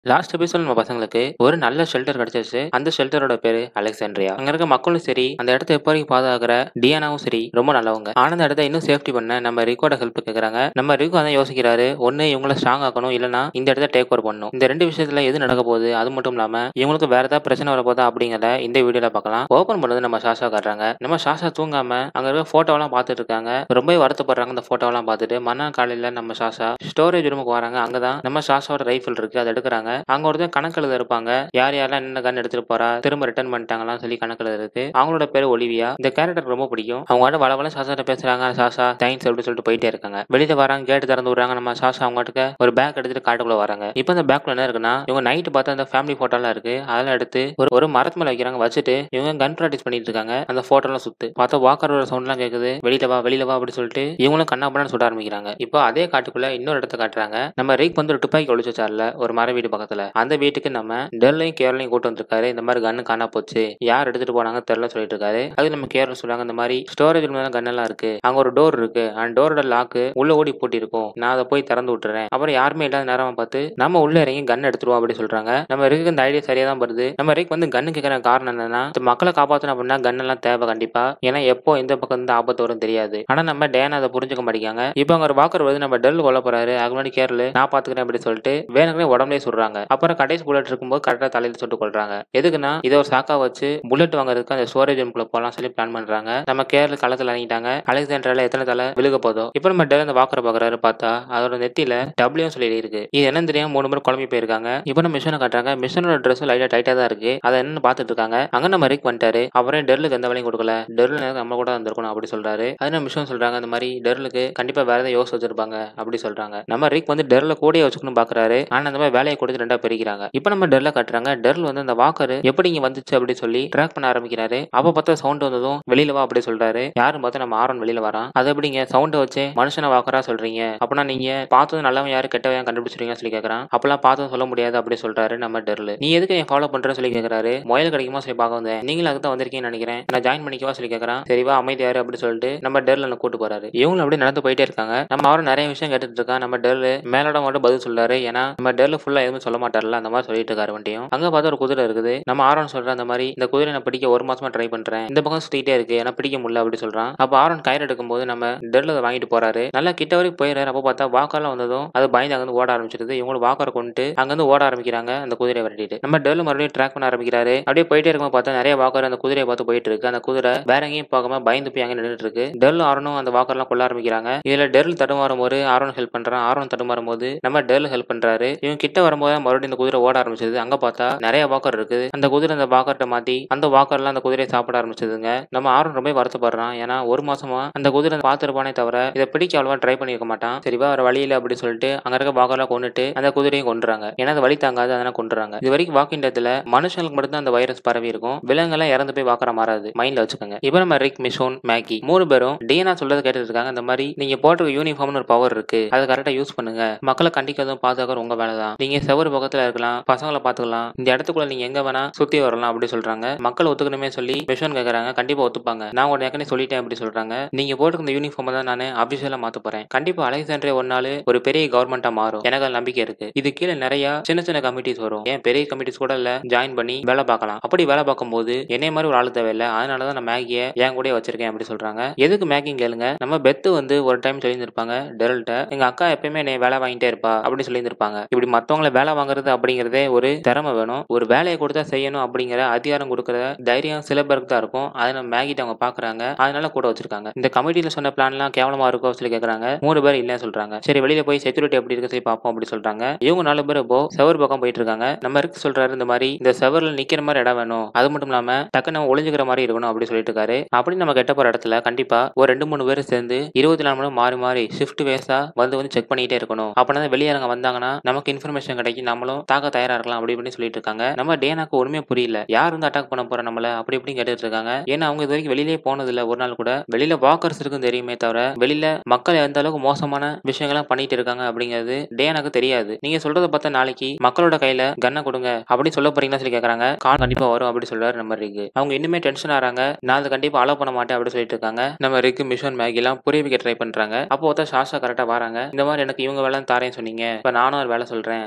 Last episode நம்ம பசங்களுக்கு ஒரு நல்ல ஷெல்டர் கிடைச்சிருச்சு அந்த ஷெல்டரோட பேரு அலெக்சாண்ட்ரியா அங்க இருக்க மக்களும் சரி அந்த இடத்த எப்போ வரைக்கும் பாதுகாக்கிற டியானாவும் சரி ரொம்ப நல்லவங்க ஆனா அந்த இடத்த இன்னும் சேஃப்டி பண்ண நம்ம ரிக்கோட ஹெல்ப் கேக்குறாங்க நம்ம ரிக்கோ அதான் யோசிக்கிறாரு ஒன்னு இவங்கள ஸ்ட்ராங் ஆக்கணும் இல்லனா இந்த இடத்த டேக் ஓவர் பண்ணணும் இந்த ரெண்டு விஷயத்துல எது நடக்க போகுது அது மட்டும் இல்லாம இவங்களுக்கு வேற ஏதாவது பிரச்சனை வர போதா அப்படிங்கறத இந்த வீடியோல பார்க்கலாம் ஓபன் பண்ணது நம்ம சாஷா காட்டுறாங்க நம்ம சாஷா தூங்காம அங்க இருக்க போட்டோலாம் பார்த்துட்டு இருக்காங்க ரொம்பவே வருத்தப்படுறாங்க இந்த போட்டோலாம் பார்த்துட்டு மறுநாள் காலையில நம்ம சாஷா ஸ்டோரேஜ் ரூமுக்கு வராங்க அங்கதான் நம்ம சாஷாவோட ரைஃபிள் இருக்கு அதை எடுக்கிறாங்க அங்க ஒருத்தர் கணக்கு எழுத இருப்பாங்க யார் யாரெல்லாம் என்ன கன் எடுத்துட்டு போறா திரும்ப ரிட்டர்ன் பண்ணிட்டாங்களாம் சொல்லி கணக்கு எழுத இருக்கு அவங்களோட பேரு ஒலிவியா இந்த கேரக்டர் ரொம்ப பிடிக்கும் அவங்க வள வள சாசா பேசுறாங்க சாசா தேங்க்ஸ் அப்படின்னு சொல்லிட்டு போயிட்டே இருக்காங்க வெளியில வராங்க கேட்டு திறந்து விடுறாங்க நம்ம சாசா அவங்ககிட்ட ஒரு பேக் எடுத்துட்டு காட்டுக்குள்ள வராங்க இப்போ அந்த பேக்ல என்ன இருக்குன்னா இவங்க நைட்டு பார்த்து அந்த ஃபேமிலி போட்டோலாம் இருக்கு அதெல்லாம் எடுத்து ஒரு ஒரு மரத்து மேல வைக்கிறாங்க வச்சுட்டு இவங்க கன் ப்ராக்டிஸ் பண்ணிட்டு இருக்காங்க அந்த போட்டோலாம் சுத்து பார்த்தா வாக்கரோட சவுண்ட்லாம் கேக்குது வெளியில வா வெளியில வா அப்படின்னு சொல்லிட்டு இவங்களும் கண்ணா பண்ணு சுட ஆரம்பிக்கிறாங்க இப்போ அதே காட்டுக்குள்ள இன்னொரு இடத்த காட்டுறாங்க நம்ம ரேக் வந்து ஒரு துப்பாக்கி ஒளிச்சு வச்சார்ல ஒரு மர வீடு பக்கத்துல அந்த வீட்டுக்கு நம்ம டெல்லையும் கேரளையும் கூட்டு வந்திருக்காரு இந்த மாதிரி கன்னு காணா போச்சு யார் எடுத்துட்டு போனாங்க தெரியல சொல்லிட்டு இருக்காரு அது நம்ம கேரளம் சொல்றாங்க இந்த மாதிரி ஸ்டோரேஜ் கன் எல்லாம் இருக்கு அங்க ஒரு டோர் இருக்கு அந்த டோரோட லாக்கு உள்ள ஓடி பூட்டி இருக்கும் நான் அதை போய் திறந்து விட்டுறேன் அப்புறம் யாருமே இல்லாத நேரமா பார்த்து நம்ம உள்ள இறங்கி கன் எடுத்துருவோம் அப்படி சொல்றாங்க நம்ம ரிக்கு இந்த ஐடியா சரியா தான் வருது நம்ம ரிக் வந்து கன்னு கேட்கற காரணம் என்னன்னா இந்த மக்களை காப்பாற்றணும் அப்படின்னா கன் எல்லாம் தேவை கண்டிப்பா ஏன்னா எப்போ எந்த பக்கம் இருந்து ஆபத்து வரும் தெரியாது ஆனா நம்ம டேனா அதை புரிஞ்சுக்க மாட்டேங்காங்க இப்போ அங்க ஒரு வாக்கர் வந்து நம்ம டெல் கொல்ல போறாரு அது முன்னாடி கேரளு நான் பாத்துக்கிறேன் அப்படி சொல்லிட்டு வேணுங்களே உடம்புலேயே சொல்றாங்க அப்புறம் கடைசி புல்லட் இருக்கும்போது கரெக்டா தலையில சுட்டு கொள்றாங்க எதுக்குன்னா இதை ஒரு சாக்கா வச்சு புல்லட் வாங்குறதுக்கு அந்த ஸ்டோரேஜ் ரூம்குள்ள போலாம் சொல்லி பிளான் பண்றாங்க நம்ம கேரள களத்துல இறங்கிட்டாங்க அலெக்சாண்டர்ல எத்தனை தலை விழுக போதோ இப்போ நம்ம டெல் அந்த வாக்கரை பாக்குறாரு பார்த்தா அதோட நெத்தியில டபிள்யூ சொல்லி இருக்கு இது என்னன்னு தெரியாம மூணு பேர் குழம்பி போயிருக்காங்க இப்போ நம்ம மிஷனை காட்டுறாங்க மிஷனோட ட்ரெஸ் லைட்டா டைட்டா தான் இருக்கு அதை என்னன்னு பாத்துட்டு இருக்காங்க அங்க நம்ம ரிக் வந்துட்டாரு அப்புறம் டெர்லுக்கு எந்த வேலையும் கொடுக்கல டெர்ல நம்ம கூட வந்திருக்கணும் அப்படி சொல்றாரு அது நம்ம மிஷன் சொல்றாங்க அந்த மாதிரி டெர்லுக்கு கண்டிப்பா வேற ஏதாவது யோசிச்சு வச்சிருப்பாங்க அப்படி சொல்றாங்க நம்ம ரிக் வந்து டெர்ல கூடயே வச்சுக்கணும் பாக்குறாரு ஆனா அந்த மாதிரி வேலையை கொடுத்து ரெண்டா பிரிக்கிறாங்க இப்போ நம்ம டெர்ல காட்டுறாங்க டெர்ல் வந்து அந்த வாக்கர் எப்படி இங்க வந்துச்சு அப்படி சொல்லி ட்ராக் பண்ண ஆரம்பிக்கிறாரு அப்ப பார்த்தா சவுண்ட் வந்ததும் வெளியில வா அப்படி சொல்றாரு யாரும் பார்த்தா நம்ம ஆரோன் வெளியில வரான் அது எப்படிங்க சவுண்ட் வச்சு மனுஷனை வாக்கரா சொல்றீங்க அப்படின்னா நீங்க பார்த்தது நல்லவன் யாரு கெட்டவன் கண்டுபிடிச்சிருக்கீங்க சொல்லி கேக்குறான் அப்பெல்லாம் பார்த்ததும் சொல்ல முடியாது அப்படி சொல்றாரு நம்ம டெர்ல நீ எதுக்கு என் ஃபாலோ பண்றேன்னு சொல்லி கேக்குறாரு முயல் கிடைக்குமா சொல்லி பார்க்க வந்தேன் நீங்களும் அதுக்கு தான் வந்திருக்கீங்கன்னு நினைக்கிறேன் நான் ஜாயின் பண்ணிக்கவா சொல்லி கேக்குறான் சரிவா அமைதியாரு அப்படி சொல்லிட்டு நம்ம டெர்ல கூட்டு போறாரு இவங்களும் அப்படியே நடந்து போயிட்டே இருக்காங்க நம்ம அவரும் நிறைய விஷயம் கேட்டுட்டு இருக்கான் நம்ம டெர்ல மேலோட மட்டும் பதில் சொல்றாரு ஏன்னா நம்ம டெர்ல ஃபுல்லா எதுவும் சொல்ல மாட்டார்ல அந்த மாதிரி சொல்லிட்டு இருக்காரு வண்டியும் அங்க பார்த்தா ஒரு குதிரை இருக்குது நம்ம ஆரோன் சொல்ற அந்த மாதிரி இந்த குதிரை நான் பிடிக்க ஒரு மாசமா ட்ரை பண்றேன் இந்த பக்கம் சுத்திட்டே இருக்கு ஏன்னா பிடிக்க முடியல அப்படி சொல்றான் அப்ப ஆரோன் கயிறு எடுக்கும்போது நம்ம டெர்ல அதை வாங்கிட்டு போறாரு நல்லா கிட்ட வரைக்கும் போயிடுறாரு அப்போ பார்த்தா வாக்கர்லாம் வந்ததும் அது பயந்து அங்கிருந்து ஓட ஆரம்பிச்சிருது இவங்களும் வாக்கரை கொண்டு அங்கிருந்து ஓட ஆரம்பிக்கிறாங்க அந்த குதிரையை விரட்டிட்டு நம்ம டெர்ல மறுபடியும் ட்ராக் பண்ண ஆரம்பிக்கிறாரு அப்படியே போயிட்டே இருக்கும்போது பார்த்தா நிறைய வாக்கர் அந்த குதிரையை பார்த்து போயிட்டு இருக்கு அந்த குதிரை வேற எங்கேயும் பார்க்காம பயந்து போய் அங்கே நின்றுட்டு இருக்கு டெர்லும் ஆரோனும் அந்த வாக்கர்லாம் கொள்ள ஆரம்பிக்கிறாங்க இதுல டெர்ல் தடுமாறும் போது ஆரோன் ஹெல்ப் பண்றான் ஆரோன் தடுமாறும் போது நம்ம டெர்ல் ஹெல்ப் பண்றாரு இவங்க கிட்ட வரும்போது மறுபடியும் இந்த குதிரை ஓட ஆரம்பிச்சது அங்க பார்த்தா நிறைய வாக்கர் இருக்குது அந்த குதிரை அந்த வாக்கர்ட்ட மாத்தி அந்த வாக்கர்லாம் அந்த குதிரையை சாப்பிட ஆரம்பிச்சதுங்க நம்ம ஆரோன் ரொம்ப வருத்தப்படுறான் ஏன்னா ஒரு மாசமா அந்த குதிரை பார்த்துருப்பானே தவிர இதை பிடிக்க அவ்வளவா ட்ரை பண்ணிருக்க மாட்டான் சரிவா வர வழியில அப்படி சொல்லிட்டு அங்க இருக்க வாக்கர்லாம் கொண்டுட்டு அந்த குதிரையும் கொண்டுறாங்க ஏன்னா அது வழி தாங்காது அதனால கொண்டுறாங்க இது வரைக்கும் வாக்கிங் டேத்துல மனுஷங்களுக்கு மட்டும் தான் அந்த வைரஸ் பரவி இருக்கும் விலங்கெல்லாம் இறந்து போய் வாக்கற மாறாது மைண்ட்ல வச்சுக்கோங்க இப்போ நம்ம ரிக் மிஷோன் மேகி மூணு பேரும் டிஎன்ஆ சொல்றது கேட்டுட்டு இருக்காங்க இந்த மாதிரி நீங்க போட்டிருக்க யூனிஃபார்ம்னு ஒரு பவர் இருக்கு அதை கரெக்டா யூஸ் பண்ணுங்க மக்களை கண்டிக்கிறதும் பாதுகாக்கிறது உங்க வேலை தான் நீங்க செவரு பக்கத்துல இருக்கலாம் பசங்களை பாத்துக்கலாம் இந்த இடத்துக்குள்ள நீங்க எங்க வேணா சுத்தி வரலாம் அப்படி சொல்றாங்க மக்கள் ஒத்துக்கணுமே சொல்லி மிஷன் கேக்குறாங்க கண்டிப்பா ஒத்துப்பாங்க நான் உடனே ஏற்கனவே சொல்லிட்டேன் அப்படி சொல்றாங்க நீங்க போட்டுக்க இந்த யூனிஃபார்ம் தான் நான் அபிஷியலா மாத்த போறேன் கண்டிப்பா அலெக்சாண்ட்ரே ஒரு நாள் ஒரு பெரிய கவர்மெண்டா மாறும் எனக்கு அது நம்பிக்கை இருக்கு இது கீழே நிறைய சின்ன சின்ன கமிட்டிஸ் வரும் ஏன் பெரிய கமிட்டிஸ் கூட இல்ல ஜாயின் பண்ணி வேலை பார்க்கலாம் அப்படி வேலை பார்க்கும்போது என்னைய மாதிரி ஒரு ஆளு தேவையில்ல அதனாலதான் நான் மேகியை என் கூட வச்சிருக்கேன் அப்படி சொல்றாங்க எதுக்கு மேகிங் கேளுங்க நம்ம பெத்து வந்து ஒரு டைம் சொல்லியிருந்திருப்பாங்க டெரல்ட்ட எங்க அக்கா எப்பயுமே என்னை வேலை வாங்கிட்டே இருப்பா அப்படி சொல்லியிருந்திருப்பாங்க இப்படி மத்தவங்களை வேலை வாங்குறது அப்படிங்கறதே ஒரு திறமை வேணும் ஒரு வேலையை கொடுத்தா செய்யணும் அப்படிங்கிற அதிகாரம் கொடுக்கற தைரியம் சில பேருக்கு தான் இருக்கும் அதை நம்ம மேகிட்ட அவங்க பாக்குறாங்க அதனால கூட வச்சிருக்காங்க இந்த கமிட்டியில சொன்ன பிளான் எல்லாம் கேவலமா இருக்கும் சொல்லி கேக்குறாங்க மூணு பேர் இல்லைன்னு சொல்றாங்க சரி வெளியில போய் செக்யூரிட்டி எப்படி இருக்கு சொல்லி பார்ப்போம் அப்படி சொல்றாங்க இவங்க நாலு பேர் இப்போ செவர் பக்கம் போயிட்டு இருக்காங்க நம்ம இருக்கு சொல்றாரு இந்த மாதிரி இந்த செவர்ல நிக்கிற மாதிரி இடம் வேணும் அது மட்டும் இல்லாம டக்கு நம்ம ஒளிஞ்சுக்கிற மாதிரி இருக்கணும் அப்படி சொல்லிட்டு இருக்காரு அப்படி நம்ம கெட்ட போற இடத்துல கண்டிப்பா ஒரு ரெண்டு மூணு பேர் சேர்ந்து இருபத்தி நாலு மணி நேரம் மாறி மாறி ஷிஃப்ட் வேஸா வந்து வந்து செக் பண்ணிட்டே இருக்கணும் அப்படின்னா வெளியாரங்க வந்தாங்கன்னா நமக்கு இன்ஃபர்மேஷன் கிடைக்கும் நம்மளும் தாக்க தயாரா இருக்கலாம் அப்படி இப்படின்னு சொல்லிட்டு இருக்காங்க நம்ம டேனாக்கு ஒண்ணுமே புரியல யார் வந்து அட்டாக் பண்ண போற நம்மள அப்படி இப்படின்னு கேட்டுட்டு இருக்காங்க ஏன்னா அவங்க இது வரைக்கும் வெளியிலே போனது இல்ல ஒரு நாள் கூட வெளியில வாக்கர்ஸ் இருக்கும் தெரியுமே தவிர வெளியில மக்கள் எந்த அளவுக்கு மோசமான விஷயங்கள்லாம் பண்ணிட்டு இருக்காங்க அப்படிங்கிறது டேனாக்கு தெரியாது நீங்க சொல்றத பார்த்தா நாளைக்கு மக்களோட கையில கன்னை கொடுங்க அப்படின்னு சொல்ல போறீங்களா சொல்லி கேக்குறாங்க கால் கண்டிப்பா வரும் அப்படி சொல்றாரு நம்ம ரிக்கு அவங்க இன்னுமே டென்ஷன் ஆறாங்க நான் அதை கண்டிப்பா அலோ பண்ண மாட்டேன் அப்படி சொல்லிட்டு இருக்காங்க நம்ம ரிக்கு மிஷன் மேகி எல்லாம் புரிய வைக்க ட்ரை பண்றாங்க அப்போ ஒருத்தர் சாஷா கரெக்டா வராங்க இந்த மாதிரி எனக்கு இவங்க வேலை தாரேன்னு சொன்னீங்க இப்ப நானும் ஒரு வேலை சொல்றேன் அங்க இருக்க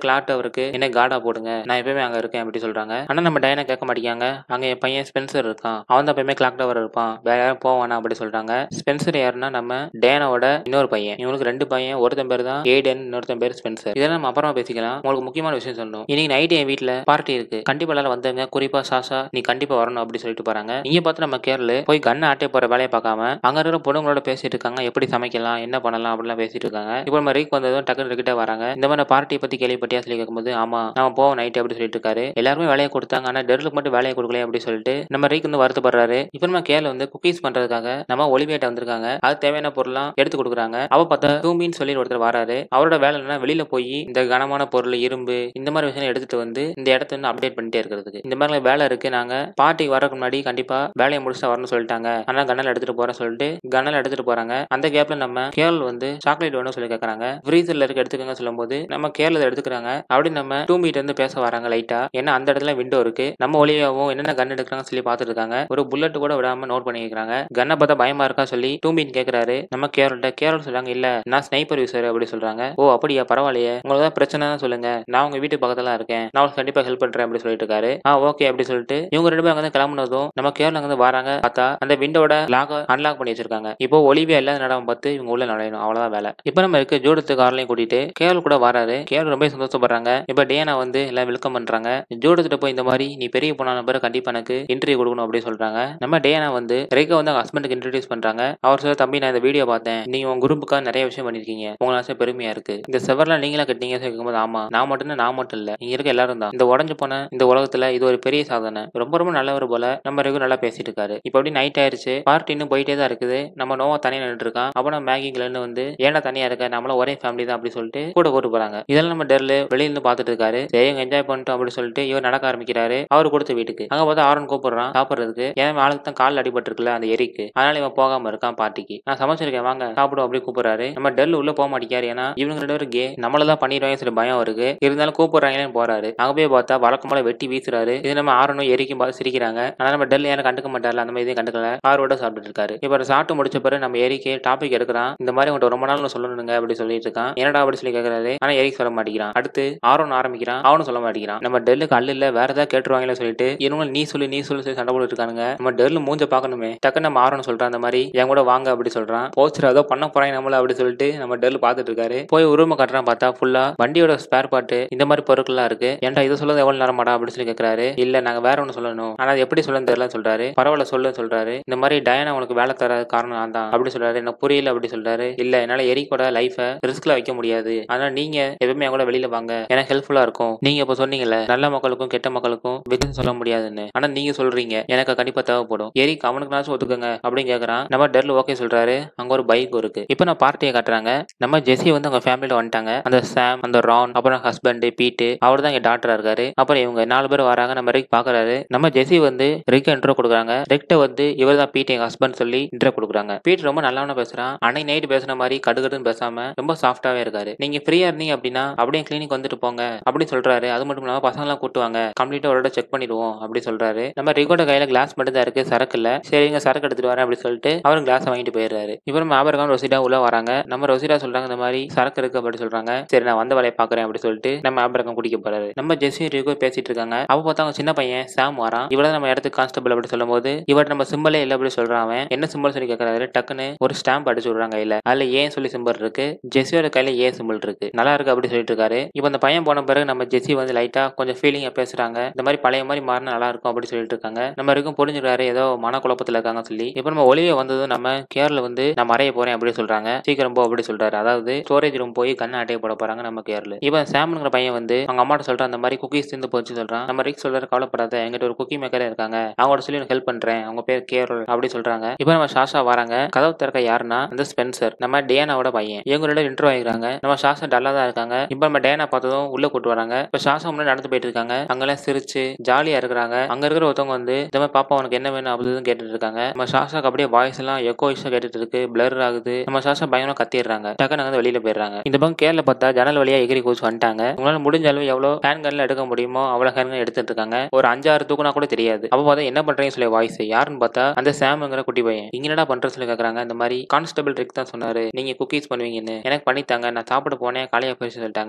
கிளாட் அவருக்கு என்ன கார்டா போடுங்க நான் எப்பயுமே அங்க இருக்கேன் அப்படி சொல்றாங்க ஆனா நம்ம டயனா கேட்க மாட்டேங்காங்க அங்க என் பையன் ஸ்பென்சர் இருக்கான் அவன் தான் எப்பயுமே கிளாக் டவர் இருப்பான் வேற யாரும் போவானா அப்படி சொல்றாங்க ஸ்பென்சர் யாருன்னா நம்ம டேனாவோட இன்னொரு பையன் இவங்களுக்கு ரெண்டு பையன் ஒருத்தன் பேர் தான் ஏடன் இன்னொருத்தன் பேர் ஸ்பென்சர் இதெல்லாம் நம்ம அப்புறமா பேசிக்கலாம் உங்களுக்கு முக்கியமான விஷயம் சொல்லணும் இன்னைக்கு நைட் என் வீட்ல பார்ட்டி இருக்கு கண்டிப்பா எல்லாரும் வந்தவங்க குறிப்பா சாசா நீ கண்டிப்பா வரணும் அப்படி சொல்லிட்டு போறாங்க இங்க பார்த்து நம்ம கேரள போய் கண்ணை ஆட்டே போற வேலையை பார்க்காம அங்க இருக்கிற பொண்ணுங்களோட பேசிட்டு இருக்காங்க எப்படி சமைக்கலாம் என்ன பண்ணலாம் அப்படிலாம் பேசிட்டு இருக்காங்க இப்போ நம்ம ரீக் வந்ததும் டக்குனு இருக்கிட்ட வராங்க இந்த மாதிரி பார்ட்டி பத்தி கேள்விப்பட்டியா சொல்லி கேட்கும்போது ஆமா நம்ம போவோம் நைட் அப்படி சொல்லிட்டு இருக்காரு எல்லாருமே வேலையை கொடுத்தாங்க ஆனா டெர்லுக்கு மட்டும் வேலையை கொடுக்கல அப்படி சொல்லிட்டு நம்ம ரீக் வந்து வருத்தப்படுறாரு இப்போ நம்ம கேரள வந்து குக்கீஸ் பண்றதுக்காக நம்ம ஒலிவியேட்ட வந்திருக்காங்க அது தேவையான பொருள்லாம் எடுத்து கொடுக்குறாங்க அவ பார்த்தா தூமின்னு சொல்லி ஒருத்தர் வராரு அவரோட வேலை என்னன்னா வெளியில போய் இந்த கனமான பொருள் இரும்பு இந்த மாதிரி விஷயம் எடுத்துட்டு வந்து இந்த இடத்த வந்து அப்டேட் பண்ணிட்டே இருக்கிறதுக்கு இந்த மாதிரி வேலை இருக்கு நாங்க பார்ட்டிக்கு வரக்கு முன்னாடி கண்டிப்பா வேலையை முடிச்சுட்டு வரணும்னு சொல்லிட்டாங்க ஆனா கண்ணல் எடுத்துட்டு போறேன் சொல்லிட்டு கண்ணல் எடுத்துட்டு போறாங்க அந்த கேப்ல நம்ம கேரள் வந்து சாக்லேட் வேணும் சொல்லி கேட்கறாங்க ஃப்ரீசர்ல இருக்க எடுத்துக்கங்க சொல்லும்போது நம்ம கேரள எடுத்துக்கிறாங்க அப்படி நம்ம டூ மீட் வந்து பேச வராங்க லைட்டா ஏன்னா அந்த இடத்துல விண்டோ இருக்கு நம்ம ஒளியாவும் என்னென்ன கன் எடுக்கிறாங்க சொல்லி பார்த்துட்டு இருக்காங்க ஒரு புல்லட் கூட விடாம நோட் பண்ணிக்கிறாங்க கன்னை பார்த்தா பயமா இருக்கா சொல்லி டூ மீட் கேக்குறாரு நம்ம கேரள்கிட்ட கேரள் சொல்றாங்க இல்ல நான் ஸ்னைப்பர் யூசர் அப்படி சொல்றாங்க ஓ அப்படியா பரவாயில்லையே உங்களுக்கு தான் பிரச்சனை சொல்லுங்க நான் உங்க வீட்டு பக்கத்துல தான் இருக்கேன் நான் உங்களுக்கு கண்டிப்பா ஹெல்ப் பண்றேன் அப்படி சொல்லிட்டு இருக்காரு ஆ ஓகே அப்படி சொல்லிட்டு இவங்க ரெண்டு பேரும் வந்து கிளம்புனதும் நம்ம கேரளா வந்து வராங்க பார்த்தா அந்த விண்டோட லாக அன்லாக் பண்ணி வச்சிருக்காங்க இப்போ ஒலிவியா இல்லாத நடம் பார்த்து இவங்க உள்ள நுழையணும் அவ்வளவுதான் வேலை இப்போ நம்ம இருக்க ஜோடத்து கார்லையும் கூட்டிட்டு கேரள் கூட வராரு கேரள் ரொம்ப சந்தோஷப்படுறாங்க இப்போ டேனா வந்து எல்லாம் வெல்கம் பண்றாங்க ஜோடத்துட்டு போய் இந்த மாதிரி நீ பெரிய போன பிறகு கண்டிப்பா எனக்கு இன்டர்வியூ கொடுக்கணும் அப்படின்னு சொல்றாங்க நம்ம டேனா வந்து ரேகா வந்து அவங்க ஹஸ்பண்டுக்கு இன்ட்ரடியூஸ் பண்றாங்க அவர் சொல்ல தம்பி நான் இந்த வீடியோ பார்த்தேன் நீங்க உங்க குரூப்புக்காக நிறைய விஷயம் பண்ணிருக்கீங்க உங்களை ஆசை பெருமையா இருக்கு இந்த செவர்லாம் நீங்களா கட்டிங்க கேட்கும்போது ஆமா நான் மட்டும் தான் நான் மட்டும் இல்ல இங்க இருக்க எல்லாரும் தான் இந்த உடஞ்சு போன இந்த உலகத்துல இது ஒரு பெரிய சாதனை ரொம்ப ரொம்ப நல்லவர் போல நம்ம ரெகு நல்லா பேசிட்டு இருக்காரு இப்போ அப்படி நைட் ஆயிருச்சு பார்ட்டி இன்னும் போயிட்டே தான் இருக்குது நம்ம நோவா தனியா நின்றுட்டு இருக்கான் அப்ப நம்ம மேகி கிளன்னு வந்து ஏன்டா தனியா இருக்க நம்மளும் ஒரே ஃபேமிலி தான் அப்படி சொல்லிட்டு கூட கூட்டு போறாங்க இதெல்லாம் நம்ம டெர்ல வெளியில இருந்து பாத்துட்டு இருக்காரு சரி என்ஜாய் பண்ணிட்டோம் அப்படி சொல்லிட்டு இவர் நடக்க ஆரம்பிக்கிறாரு அவர் கொடுத்த வீட்டுக்கு அங்க பார்த்தா ஆரன் கூப்பிடுறான் சாப்பிடுறதுக்கு ஏன் ஆளுக்கு தான் கால் அடிபட்டு இருக்குல்ல அந்த எரிக்கு அதனால இவன் போகாம இருக்கான் பார்ட்டிக்கு நான் சமைச்சிருக்கேன் வாங்க சாப்பிடுவோம் அப்படி கூப்பிடுறாரு நம்ம டெல் உள்ள போக மாட்டேங்காரு ஏன்னா இவங்க ரெண்டு பேரும் கே நம்மள தான் பண்ணிடுவாங்க சொல்லி பயம் இருக்கு இருந்தாலும் கூப்பிடுறாங்களேன்னு போறாரு அங்க போய் பார்த்தா வழக்கம் போல வெட்டி வீசுறாரு இது நம்ம ஆரணும் எரிக்கும் பார்த்து சிரிக்கிறாங்க ஆனா நம்ம டெல் யாரும் கண்டுக்க மாட்டார்ல அந்த மாதிரி இதையும் கண்டுக்கல ஆரோட சாப்பிட்டு இருக்காரு இப்ப சாப்பிட்டு முடிச்ச பிறகு நம்ம எரிக்கு டாபிக் எடுக்கிறான் இந்த மாதிரி உங்கள்ட்ட ரொம்ப நாள் நான் சொல்லணுங்க அப்படி சொல்லிட்டு இருக்கான் என்னடா அப்படி சொல்லி கேட்கறாரு ஆனா எரிக் சொல்ல மாட்டேங்கிறான் அடுத்து ஆரோன் ஆரம்பிக்கிறான் அவனும் சொல்ல மாட்டேங்கிறான் நம்ம டெல்லுக்கு அல்ல இல்ல வேற ஏதாவது கேட்டுருவாங்களே சொல்லிட்டு இவங்க நீ சொல்லி நீ சொல்லி சொல்லி சண்டை போட்டு இருக்கானுங்க நம்ம டெல்லு மூஞ்ச பார்க்கணுமே டக்குன்னு நம்ம ஆரோன் சொல்றான் அந்த மாதிரி என் கூட வாங்க அப்படி சொல்றான் போச்சுரா ஏதோ பண்ண போறாங்க நம்மள அப்படி சொல்லிட்டு நம்ம டெல் பார்த்துட்டு இருக்காரு போய் உருவம் கட்டுறான் பார்த்தா ஃபுல்லா வண்டியோட ஸ்பேர் பார்ட் இந்த மாதிரி பொருட்கள்லாம் இருக்கு ஏன்டா இதை சொல்றது எவ்வளவு நேரமாடா அப்படி சொல்லி கேட்கறாரு இல்ல நாங்க வேற ஒண்ணு சொல்லணும் ஆனா அது எப்படி சொல்லணும் தெரியல சொல்றாரு பரவாயில்ல சொல்லு சொல்றாரு இந்த மாதிரி டயனா உனக்கு வேலை தராத காரணம் நான் தான் அப்படி சொல்றாரு எனக்கு புரியல அப்படி சொல்றாரு இல்ல என்னால எரிக்கோட லைஃப ரிஸ்க்ல வைக்க முடியாது ஆனா நீங்க எப்பவுமே என் கூட வெளியில வாங்க எனக்கு ஹெல்ப்ஃபுல்லா இருக்கும் நீங்க இப்ப சொன்னீங்கல்ல நல்ல மக்களுக்கும் கெட்ட மக்களுக்கும் வித்தியாசம் சொல்ல முடியாதுன்னு ஆனா நீங்க சொல்றீங்க எனக்கு கண்டிப்பா தேவைப்படும் எரிக் அவனுக்கு ஒத்துக்கங்க அப்படின்னு கேக்குறான் நம்ம டெர்ல ஓகே சொல்றாரு அங்க ஒரு பைக் இருக்கு இப்போ நான் பார்ட்டியை காட்டுறாங்க நம்ம ஜெஸி வந்து அவங்க ஃபேமிலியில வந்துட்டாங்க அந்த சாம் அந்த ரான் அப்புறம் ஹஸ்பண்ட் பீட்டு அவர் தான் இங்க டாக்டரா இருக்காரு அப்புறம் இவங்க நாலு பேர் வராங்க நம்ம ரிக் பாக்குறாரு நம்ம ஜெஸி வந்து ரிக் இன்ட்ரோ கொடுக்குறாங்க ரிக்ட வந்து இவர் தான் பீட் எங்க ஹஸ்பண்ட் சொல்லி இன்ட்ரோ கொடுக்குறாங்க பீட் ரொம்ப நல்லவனா பேசுறான் அன்னைக்கு நைட் பேசுன மாதிரி கடுகடுன்னு பேசாம ரொம்ப சாஃப்டாவே இருக்காரு நீங்க ஃப்ரீயா இருந்தீங்க அப்படின்னா அப்படியே கிளினிக் வந்துட்டு போங்க அப்படின்னு சொல்றாரு அது மட்டும் இல்லாம பசங்க எல்லாம் கூட்டுவாங்க கம்ப்ளீட்டா ஒரு செக் பண்ணிடுவோம் அப்படி சொல்றாரு நம்ம ரிகோட கையில கிளாஸ் மட்டும் தான் இருக்கு சரக்கு இல்ல சரிங்க சரக்கு எடுத்துட்டு வரேன் அப்படி சொல்லிட்டு அவரும் கிளாஸ் வாங்கிட்டு போயிடுறாரு இப்போ நம்ம ஆபரகாம் ரொசிடா உள்ள வராங்க நம்ம ரொசிடா சொல்றாங்க இந்த மாதிரி சரக்கு இருக்கு அப்படி சொல்றாங்க சரி நான் வந்த வேலையை பாக்குறேன் அப்படி சொல்லிட்டு நம்ம ஆபரகம் குடிக்க போறாரு நம்ம ஜெஸ்ஸி ரிகோ பேசிட்டு இருக்காங்க அப்ப பார்த்தா அவங்க சின்ன பையன் சாம் வரான் இவ்வளவு நம்ம இடத்துக்கு கான்ஸ்டபிள் அப்படி சொல்லும்போது இவர் நம்ம சிம்பிளே இல்ல அப்படி சொல்றான் அவன் என்ன சிம்பிள் சொல்லி கேட்கறாரு டக்குன்னு ஒரு ஸ்டாம்ப் அடிச்சு விடுறாங்க கையில அதுல ஏன் சொல்லி சிம்பிள் இருக்கு ஜெஸ்ஸியோட கையில ஏன் சிம்பிள் இருக்கு நல்லா இருக்கு அப்படி சொல்லிட்டு இருக்காரு இப்போ அந்த பையன் போன பிறகு நம்ம ஜெஸ்ஸி வந்து லைட்டா கொஞ்சம் ஃபீலிங்கா பேசுறாங்க இந்த மாதிரி பழைய மாதிரி மாறினா நல்லா இருக்கும் அப்படி சொல்லிட்டு இருக்காங்க நம்ம வரைக்கும் புரிஞ்சுக்கிறாரு ஏதோ மனக்குழப்பத்துல இருக்காங்க சொல்லி இப்போ நம்ம ஒளிவே வந்ததும் நம்ம கேரள வந்து நான் மறைய போறேன் அப்படி சொல்றாங்க சீக்கிரம் போ அப்படி சொல்றாரு அதாவது ஸ்டோரேஜ் ரூம் போய் கண்ணை அட்டையை போட போறாங்க நம்ம கேரள இப்போ சாம்ங்கிற பையன் வந்து அவங்க அம்மாட்ட சொல்றான் அந்த மாதிரி குக்கீஸ் திந்து போச்சு சொல்றான் நம்ம ரிக் சொல்றாரு கவலைப்படாத எங்கிட்ட ஒரு குக்கி மேக்கரே இருக்காங்க அவங்களோட சொல்லி எனக்கு ஹெல்ப் பண்றேன் அவங்க பேர் கேரள் அப்படி சொல்றாங்க இப்போ நம்ம ஷாஷா வராங்க கதவு திறக்க யாருன்னா அந்த ஸ்பென்சர் நம்ம டேனாவோட பையன் இவங்க ரெண்டு இன்ட்ரோ ஆகிக்கிறாங்க நம்ம ஷாஷா டல்லா தான் இருக்காங்க இப்போ நம்ம டேனா பார்த்ததும் உள்ள கூட்டு வராங்க இப்போ ஷாஷா முன்னாடி நடந்து போயிட்டு இருக்காங்க அங்கெல்லாம் சிரிச்சு ஜாலியா இருக்கிறாங்க அங்க இருக்கிற ஒருத்தவங்க வந்து இந்த மாதிரி பாப்பா உனக்கு என்ன வேணும் அப்படின்னு கேட்டுட்டு இருக்காங்க நம்ம ஷாஷாக்கு அப்படியே வாய்ஸ் எல்லாம் எக்கோ இஷ்டா கேட்டுட்டு இருக்கு பிளர் ஆகுது நம்ம ஷாஷா பயங்கரமா கத்திடுறாங்க டக்குனு வந்து வெளியில போயிடுறாங்க இந்த பக்கம் கேரள பார்த்தா ஜன்னல் வழியா எகிரி கூச்சு வந்துட்டாங்க உங்களால முடிஞ்ச அளவு எவ்வளவு ஹேண்ட் கன்ல எடுக்க முடியுமோ அவ்வளவு ஹேண்ட் கன் எடுத்துட்டு இருக்காங்க ஒரு அஞ்சாறு தூக்குனா கூட தெரியாது அப்ப பார்த்தா என்ன பண்றீங்க சொல்லி வாய்ஸ் யாருன்னு பார்த்தா அந்த சாம்ங்கிற குட்டி பையன் இங்க என்னடா பண்ற சொல்லி கேக்குறாங்க இந்த மாதிரி கான்ஸ்டபிள் ரிக் தான் சொன்னாரு நீங்க குக்கீஸ் பண்ணுவீங்கன்னு எனக்கு பண்ணித்தாங்க நான் சாப்பிட போனேன் காலையா போய் சொல்லிட்டாங்க அப்படி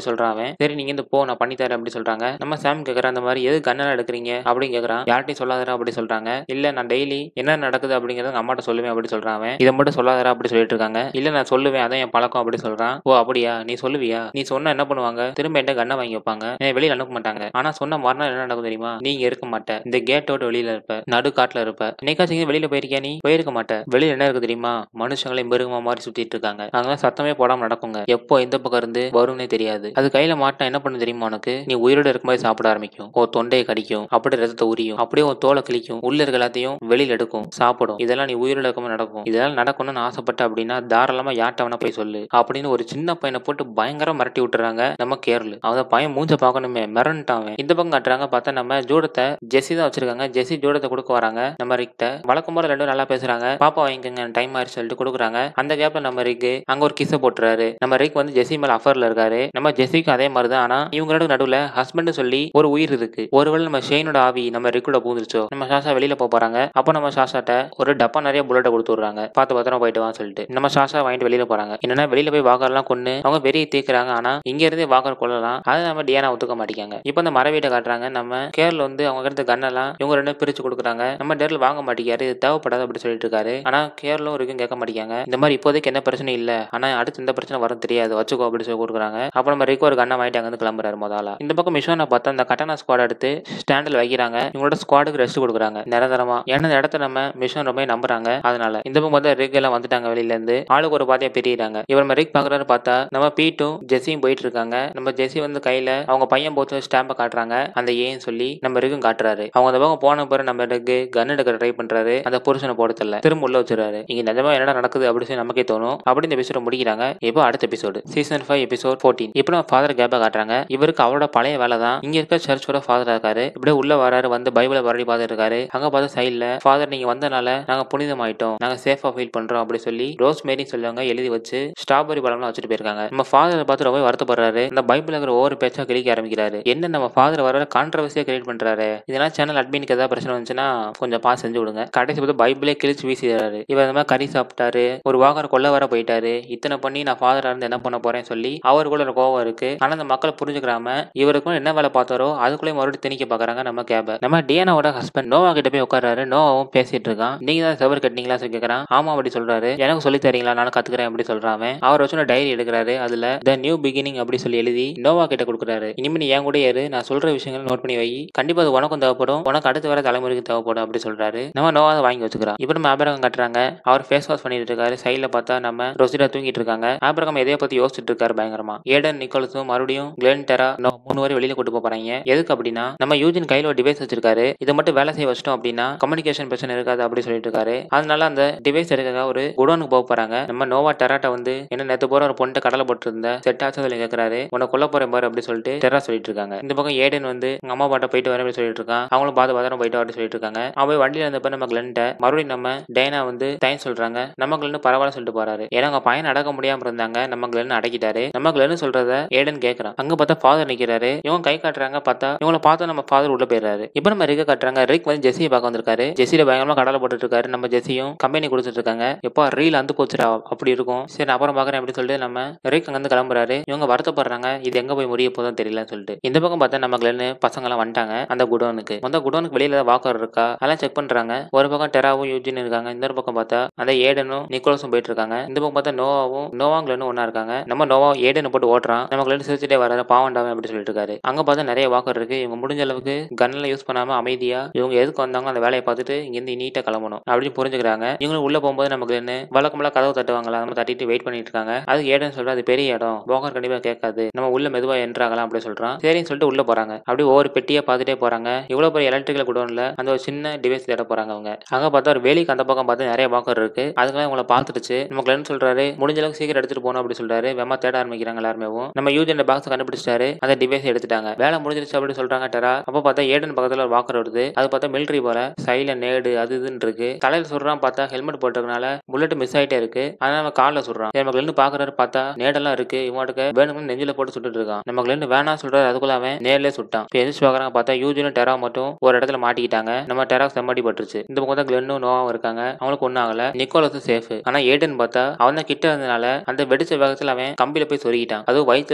சொல்றான் அவன் சரி நீங்க இந்த போ நான் பண்ணி தரேன் அப்படி சொல்றாங்க நம்ம சாம் கேக்குற அந்த மாதிரி எது கண்ணெல்லாம் எடுக்கிறீங்க அப்படின்னு கேக்குறான் யார்ட்டையும் சொல்லாதரா அப்படி சொல்றாங்க இல்ல நான் டெய்லி என்ன நடக்குது அப்படிங்கறத எங்க அம்மாட்ட சொல்லுவேன் அப்படி சொல்றான் அவன் இதை மட்டும் சொல்லாதரா அப்படி சொல்லிட்டு இருக்காங்க இல்ல நான் சொல்லுவேன் அதான் என் பழக்கம் அப்படி சொல்றான் ஓ அப்படியா நீ சொல்லுவியா நீ சொன்னா என்ன பண்ணுவாங்க திரும்ப என்கிட்ட கண்ணை வாங்கி வைப்பாங்க என்னை வெளியில அனுப்ப மாட்டாங்க ஆனா சொன்ன மறுநாள் என்ன நடக்கும் தெரியுமா நீங்க இருக்க மாட்ட இந்த கேட்டோட வெளியில இருப்ப நடு காட்டுல இருப்ப என்னைக்காச்சும் எங்கேயும் வெளியில போயிருக்கியா நீ போயிருக்க மாட்ட வெளியில என்ன இருக்கு தெரியுமா மனுஷங்களே மிருகமா மாதிரி சுத்திட்டு இருக்காங்க அங்கெல்லாம் சத்தமே போடாம நடக்குங்க எப்போ எந்த பக்கம் இருந்து வரும்னே தெரியாது அது கையில மாட்டினா என்ன பண்ணு தெரியுமா உனக்கு நீ உயிரோட இருக்கும்போது சாப்பிட ஆரம்பிக்கும் ஓ தொண்டையை கடிக்கும் அப்படியே ரத்தத்தை உரியும் அப்படியே உன் தோலை கிழிக்கும் உள்ள இருக்க எல்லாத்தையும் வெளியில எடுக்கும் சாப்பிடும் இதெல்லாம் நீ உயிரோட இருக்கும்போது நடக்கும் இதெல்லாம் நடக்கணும்னு ஆசைப்பட்ட அப்படின்னா தாராளமா யார்ட்ட வேணா போய் சொல்லு அப்படின்னு ஒரு சின்ன பையனை போட்டு பயங்கர மிரட்டி விட்டுறாங்க நம்ம கேரளு அவன் பையன் மூஞ்ச பார்க்கணுமே மிரண்டான் அவன். இந்த பக்கம் காட்டுறாங்க பார்த்தா நம்ம ஜோடத்தை ஜெஸ்ஸி தான் வச்சிருக்காங்க ஜெஸ்ஸி ஜோடத்தை கொடுக்க வராங்க நம்ம ரிக்ட வழக்கம் போல ரெண்டும் நல்லா பேசுறாங்க பாப்பா வாங்கிக்கங்க டைம் ஆயிடுச்சு சொல்லிட்டு கொடுக்குறாங்க அந்த கேப்ல நம்ம ரிக்கு அங்க ஒரு கிஸ்ஸ போட்டுறாரு நம்ம ரிக் வந்து ஜெஸ்ஸி மேல அஃபர்ல இருக்காரு நம்ம ஜெஸ்ஸிக்கும் அதே மாதிரி தான் ஆனா இவங்களோட நடுவுல ஹஸ்பண்ட் சொல்லி ஒரு உயிர் இருக்கு ஒருவேளை நம்ம ஷெயினோட ஆவி நம்ம ரிக்கோட பூந்துருச்சோ நம்ம சாஷா வெளியில போக போறாங்க அப்போ நம்ம சாஷாட்ட ஒரு டப்பா நிறைய புல்லட்டை கொடுத்து விடுறாங்க பார்த்து பத்திரமா போயிட்டு வான்னு சொல்லிட்டு நம்ம சாஷா வாங்கிட்டு வெளியில போறாங்க என்னன்னா வெளியில போய் வாக்கர்லாம் கொண்டு அவங்க வெறியை தீக்குறாங்க ஆனா இங்க இருந்தே வாக்கர் கொள்ளலாம் அதை நம்ம டியானா ஒத்துக்க மாட்டேங்காங்க இப்போ இந்த மர வீட்டை காட்டுறாங்க நம்ம கேரள வந்து அவங்க கிட்ட கண்ணெல்லாம் இவங்க ரெண்டு பிரிச்சு கொடுக்குறாங்க நம்ம டேரில் வாங்க மாட்டேங்காரு இது தேவைப்படாது அப்படி சொல்லிட்டு இருக்காரு ஆனா கேரளும் இருக்கும் கேட்க மாட்டேங்காங்க இந்த மாதிரி இப்போதைக்கு எந்த பிரச்சனையும் இல்ல ஆனா அடுத்து இந்த பிரச்சனை வரும் தெரியாது வச்சுக்கோ அப்படி சொல்லி கொடுக்குறாங்க அப்போ நம்ம ரிக்கோ ஒரு கண்ணை வாங்கிட்டு அங்க இருந்து கிளம்புறாரு முதல்ல இந்த பக்கம் மிஷோனை பார்த்தா அந்த கட்டணா ஸ்குவாட் எடுத்து ஸ்டாண்டில் வைக்கிறாங்க இவங்களோட ஸ்குவாடுக்கு ரெஸ்ட் கொடுக்குறாங்க நிரந்தரமா ஏன்னா இந்த இடத்த நம்ம மிஷன் ரொம்ப நம்புறாங்க அதனால இந்த பக்கம் பார்த்தா ரிக் எல்லாம் வந்துட்டாங்க வெளியில இருந்து ஆளுக்கு ஒரு பாதையா பிரியிறாங்க இவர் நம்ம ரிக் பாக்குறாரு பார்த்தா நம்ம பீட்டும் ஜெஸ்ஸியும் போயிட்டு இருக்காங்க நம்ம ஜெஸ்ஸி வந்து கையில அவங்க பையன் போத்து ஸ்டாம்பை காட்டுறாங்க அந்த ஏன்னு சொல்லி நம்ம ரிக்கும் காட்டுறாரு அவங்க அந்த பக்கம் போன பிறகு நம்ம ரிக்கு கன் எடுக்க ட்ரை பண்றாரு அந்த புருஷனை போட தெரியல திரும்ப உள்ள வச்சிருக்காரு இங்க நிஜமா என்ன நடக்குது அப்படி சொல்லி நமக்கே தோணும் அப்படி இந்த எபிசோட முடிக்கிறாங்க இப்போ அடுத்த episode season five episode fourteen இப்போ நம்ம ஃபாதர் கேப்பை காட்டுறாங்க இவருக்கு அவரோட பழைய வேலை தான் இங்க இருக்க சர்ச்சோட ஃபாதரா இருக்காரு இப்படியே உள்ள வராரு வந்து பைபிளை வரடி பார்த்துட்டு இருக்காரு அங்க பார்த்து சைட்ல ஃபாதர் நீங்க வந்தனால நாங்க புனிதமாயிட்டோம் நாங்க சேஃபா ஃபீல் பண்றோம் அப்படி சொல்லி ரோஸ் மேரி சொல்லுவாங்க எழுதி வச்சு ஸ்ட்ராபெரி பழம்லாம் வச்சுட்டு போயிருக்காங்க நம்ம ஃபாதரை பார்த்து ரொம்ப வருத்தப்படுறாரு இந்த பைபிள் இருக்கிற ஒவ்வொரு பேச்சா கிளிக்க ஆரம்பிக்கிறாரு என்ன நம்ம ஃபாதர் வர கான்ட்ரவர்சியா கிரியேட் பண்றாரு இதெல்லாம் சேனல் அட்மினுக்கு ஏதாவது பிரச்சனை வந்துச்சுன்னா கொஞ்சம் பாஸ் செஞ்சு விடுங்க கடைசி பார்த்து பைபிளே கிழிச்சு வீசிடுறாரு இவர் இந்த மாதிரி கறி சாப்பிட்டாரு ஒரு வாகர கொள்ள வர போயிட்டாரு இத்தனை பண்ணி நான் ஃபாதரா இருந்து என்ன பண்ண போறேன் சொல்லி அவர் கூட ஒரு கோவம் இருக்கு ஆனா அந்த மக்களை புரிஞ்சுக்கிறாம இவருக்கும் என்ன வேலை பார்த்தாரோ அதுக்குள்ளே மறுபடியும் திணிக்க பாக்குறாங்க நம்ம கேப நம்ம டியானாவோட ஹஸ்பண்ட் நோவா கிட்ட போய் உட்காராரு நோவாவும் பேசிட்டு இருக்கான் நீங்க தான் செவர் கட்டினீங்களா சொல்லி கேக்குறான் ஆமா அப்படி சொல்றாரு எனக்கு சொல்லி தரீங்களா நானும் கத்துக்கிறேன் அப்படி சொல்றான் அவன். அவர் வச்சு டைரி எடுக்கிறாரு அதுல த நியூ பிகினிங் அப்படி சொல்லி எழுதி நோவா கிட்ட கொடுக்குறாரு இனிமே நீ என் கூட ஏறு நான் சொல்ற விஷயங்களை நோட் பண்ணி வை கண்டிப்பா அது உனக்கும் தேவைப்படும் உனக்கு அடுத்து வர தலைமுறைக்கு தேவைப்படும் அப்படி சொல்றாரு நம்ம நோவா அதை வாங்கி வச்சுக்கிறான் இப்போ நம்ம ஆபரகம் கட்டுறாங்க அவர் ஃபேஸ் வாஷ் பண்ணிட்டு இருக்காரு சைட்ல பார்த்தா நம்ம ரொசிடா தூங்கிட்டு இருக்காங்க ஆபரகம் எதைய பத்தி யோசிச்சுட்டு இருக்காரு பயங்கரமா ஏடன் நிக்கோலஸும் மறுபடியும் கிளென் டெரா இன்னும் மூணு வரை வெளியில கூட்டு போக போறாங்க எதுக்கு அப்படின்னா நம்ம யூஜின் கையில ஒரு டிவைஸ் வச்சிருக்காரு இதை மட்டும் வேலை செய்ய வச்சிட்டோம் அப்படின்னா கம்யூனிகேஷன் பிரச்சனை இருக்காது அப்படி சொல்லிட்டு இருக்காரு அதனால அந்த டிவைஸ் எடுக்க ஒரு குடோனுக்கு போக போறாங்க நம்ம நோவா டெராட்டா வந்து என்ன நேத்து போற ஒரு பொண்ணை கடலை போட்டு இருந்த செட் ஆச்சு சொல்லி கேட்கறாரு உன்னை கொல்ல போறேன் பாரு அப்படி சொல்லிட்டு டெரா சொல்லிட்டு இருக்காங்க இந்த பக்கம் ஏடன் வந்து எங்க அம்மா பாட்ட போயிட்டு வரேன் அப்படி சொல்லிட்டு இருக்கான் அவங்களும் பார்த்து பத்திரம் போயிட்டு வரேன் சொல்லிட்டு இருக்காங்க அவன் போய் வண்டியில இருந்தப்ப நம்ம கிளன்ட்ட மறுபடியும் நம்ம டைனா வந்து டைன் சொல்றாங்க நம்ம கிளன்னு பரவாயில்ல சொல்லிட்டு போறாரு ஏன்னா அவங்க பையன் அடக்க முடியாம இருந்தாங்க நம்ம கிளன்னு அடக்கிட்டாரு நம்ம கிளன்னு சொல்றத ஏடன் கேட்கறான் அங்க பார்த்தா ஃபாதர் நிக்கிறாரு இவங்க கை காட்டுறாங்க பார்த்தா இவங்கள பார்த்தா நம்ம ஃபாதர் உள்ள போயிடுறாரு இப்போ நம்ம ரிக்க காட்டுறாங்க ரிக் வந்து ஜெஸ்ஸியை பார்க்க வந்திருக்காரு ஜெஸ்ஸியில பயங்கரமா கடலை போட்டுட்டு இருக்காரு நம்ம ஜெஸ்ஸியும் கம்பெனி கொடுத்துட்டு இருக்காங்க எப்போ ரீல் அந்து போச்சுடா அப்படி இருக்கும் சரி அப்புறம் பாக்குறேன் அப்படி சொல்லிட்டு நம்ம ரிக் அங்க இருந்து கிளம்புறாரு இவங்க வருத்தப்படுறாங்க இது எங்க போய் முடிய போதும் தெரியலன்னு சொல்லிட்டு இந்த பக்கம் பார்த்தா நம்ம கிளன்னு பசங்க எல்லாம் வந்துட்டாங்க அந்த குடோனுக்கு அந்த குடோனுக்கு வெளியில ஏதாவது வாக்கர் இருக்கா அதெல்லாம் செக் பண்றாங்க ஒரு பக்கம் டெராவும் யூஜின் இருக்காங்க இந்த பக்கம் பார்த்தா அந்த ஏடனும் நிக்கோலஸும் போயிட்டு இருக்காங்க இந்த பக்கம் பார்த்தா நோவாவும் நோவாங்களும் ஒன்னா இருக்காங்க நம்ம நோவா ஏடனை போட்டு ஓட்டுறான் நம்ம கிளன்னு சிரிச்சுட்டே வராரு பாவண்டாவே அப்படி சொல்லிட்டு இருக்காரு அங்க பார்த்தா நிறைய வாக்கர் இருக்கு இவங்க முடிஞ்ச அளவுக்கு கன்ல யூஸ் பண்ணாம அமைதியா இவங்க எதுக்கு வந்தாங்க அந்த வேலையை பார்த்துட்டு இங்க இருந்து நீட்டா கிளம்பணும் அப்படின்னு புரிஞ்சுக்கிறாங்க இவங்களும் உள்ள போகும்போது நமக்கு என்ன வழக்கமெல்லாம் கதவு தட்டுவாங்களா நம்ம தட்டிட்டு வெயிட் பண்ணிட்டு இருக்காங்க அது ஏடன் சொல்ற அது பெரிய இடம் போக்கர் கண்டிப்பா கேட்காது நம்ம உள்ள மெதுவா என்ட்ராகலாம் அப்படி சொல்றான் சரின்னு சொல்லிட்டு உள்ள போறாங்க அப்படி ஒவ்வொரு பெட்டியா பார்த்துட்டே போறாங்க இவ்வளவு பெரிய எலக்ட்ரிக்கல் குடோன்ல அந்த ஒரு சின்ன டிவைஸ் தேட போறாங்க அவங்க அங்க பார்த்தா ஒரு வேலிக்கு அந்த பக்கம் பார்த்து நிறைய வாக்கர் இருக்கு அதுக்கெல்லாம் இவங்களை பார்த்துடுச்சு நம்ம கிளன் சொல்றாரு முடிஞ்ச அளவுக்கு சீக்கிரம் எடுத்துட்டு போகணும் அப்படி சொல்றாரு வெமா தேட ஆரம்பிக்கிறாங்க எல்லாருமே நம்ம யூஜன் பாக்ஸ் கண்டுபிடிச்சிட்டாரு அந்த டிவைஸ் எடுத்துட்டாங்க வேலை முடிஞ்சிருச்சு அப்படி சொல்றாங்க டெரா அப்ப பார்த்தா ஏடன் பக்கத்துல ஒரு வாக்கர் வருது அது பார்த்தா மிலிட்டரி போல சைல நேடு அது இதுன்னு இருக்கு தலையில சொல்றான் பார்த்தா ஹெல்மெட் போட்டிருக்கனால புல்லட் மிஸ் ஆயிட்டே இருக்கு அதனால நம்ம காலில் சொல்றான் நம்ம கிளந்து பாக்குறாரு பார்த்தா நேடெல்லாம் இருக்கு இவனுக்கு வேணும்னு நெஞ்சில போட்டு சுட்டுட்டு இருக்கான் நம்ம கிளந்து வேணாம் சொல்றாரு அதுக்குள்ள அவன் நேர்லயே சுட்டான் இப்போ எதிர்த்து பாக்குறாங்க பார்த்தா யூஜினும் டெரா மட்டும் ஒரு இடத்துல மாட்டிக்கிட்டாங்க நம்ம டெரா செம்மடி பட்டுருச்சு இந்த பக்கம் தான் கிளென்னும் நோவாவும் இருக்காங்க அவங்களுக்கு ஒன்றும் ஆகல நிக்கோலஸும் சேஃப் ஆனா ஏடன் பார்த்தா அவன் தான் கிட்ட இருந்தனால அந்த வெடிச்ச வேகத்துல அவன் கம்பியில போய் சொருகிட்டான் அதுவும் வயித்துல